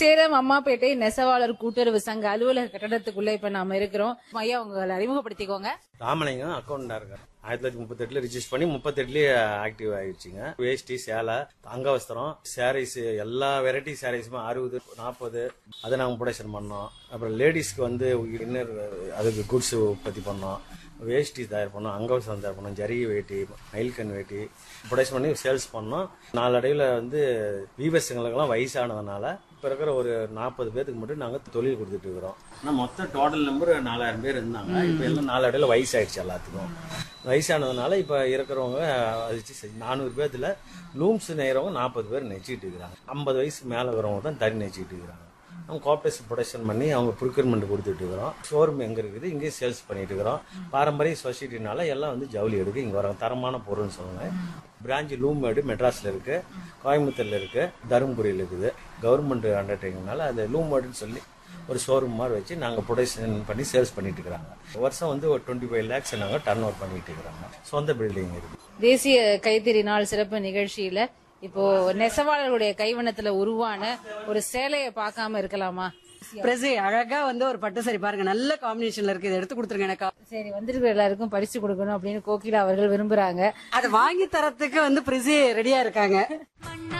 சேலம் அம்மாப்பேட்டை நெசவாளர் கூட்டுறவு சங்க அலுவலக கட்டடத்துக்குள்ள இப்ப நாம இருக்கிறோம் ஐயா உங்களை அறிமுகப்படுத்திக்கோங்க ராமலிங்கம் அக்கௌண்டா இருக்காரு ஆயிரத்தி தொள்ளாயிரத்தி முப்பத்தெட்டுல ரிஜிஸ்டர் பண்ணி முப்பத்தெட்டுலயே ஆக்டிவ் ஆயிடுச்சுங்க வேஷ்டி சேலை அங்கவஸ்திரம் சாரீஸ் எல்லா வெரைட்டி சாரீஸுமே அறுபது நாற்பது அதை நாங்கள் ப்ரொடக்ஷன் பண்ணோம் அப்புறம் லேடிஸ்க்கு வந்து இன்னர் அதுக்கு குட்ஸ் உற்பத்தி பண்ணோம் வேஷ்டி தயார் பண்ணோம் அங்கவஸ்திரம் தயார் பண்ணோம் ஜரிகை வேட்டி மயில்கண் வேட்டி ப்ரொடக்ஷன் பண்ணி சேல்ஸ் பண்ணோம் நாளடைவில் வந்து வீவர்ஸுங்களுக்கெல்லாம் வயசானதுனால இப்போ இருக்கிற ஒரு நாற்பது பேருக்கு மட்டும் நாங்கள் தொழில் கொடுத்துட்டு இருக்கிறோம் ஆனால் மொத்தம் டோட்டல் நம்பர் நாலாயிரம் பேர் இருந்தாங்க இப்போ எல்லாம் நாலடைவில் வயசாயிடுச்சு எல்லாத்துக்கும் வயசானதுனால இப்போ இருக்கிறவங்க அது நானூறு பேர்த்துல லூம்ஸ் நெய்கிறவங்க நாற்பது பேர் நெச்சிட்டு இருக்கிறாங்க ஐம்பது வயசுக்கு மேலே இருக்கிறவங்க தான் தறி நெச்சிட்டு இருக்கிறாங்க அவங்க கோஆப்ரேஷன் ப்ரொடக்ஷன் பண்ணி அவங்க ப்ரொக்யூர்மெண்ட் கொடுத்துட்டு இருக்கிறோம் ஷோரூம் எங்கே இருக்குது இங்கேயே சேல்ஸ் பண்ணிட்டு இருக்கிறோம் பாரம்பரிய சொசைட்டினால எல்லாம் வந்து ஜவுளி எடுக்கு இங்கே வராங்க தரமான பொருள்னு சொல்லுவேன் பிரான்ச் லூம்மேடு மெட்ராஸில் இருக்கு கோயம்புத்தூர்ல இருக்கு தருமபுரியில் இருக்குது கவர்மெண்ட் அண்டர்டேக்கிங்னால அது லூம்மேடுன்னு சொல்லி ஒரு ஷோரூம் மாதிரி வச்சு நாங்கள் ப்ரொடக்ஷன் பண்ணி சேல்ஸ் பண்ணிட்டு இருக்கிறாங்க வருஷம் வந்து ஒரு டுவெண்ட்டி ஃபைவ் லேக்ஸ் நாங்கள் டர்ன் ஓவர் பண்ணிட்டு இருக்கிறாங்க சொந்த பில்டிங் இருக்குது தேசிய கைத்தறி நாள் சிறப்பு நிகழ்ச்சியில இப்போ நெசவாளர்களுடைய கைவண்ணத்துல உருவான ஒரு சேலையை பார்க்காம இருக்கலாமா பிரசி அழகா வந்து ஒரு பட்டு சரி பாருங்க நல்ல காம்பினேஷன்ல இருக்கு இதை எடுத்து கொடுத்துருங்க எனக்கு சரி வந்திருக்கிற எல்லாருக்கும் பரிசு கொடுக்கணும் அப்படின்னு கோகிலா அவர்கள் விரும்புறாங்க அதை வாங்கி தரத்துக்கு வந்து பிரிசி ரெடியா இருக்காங்க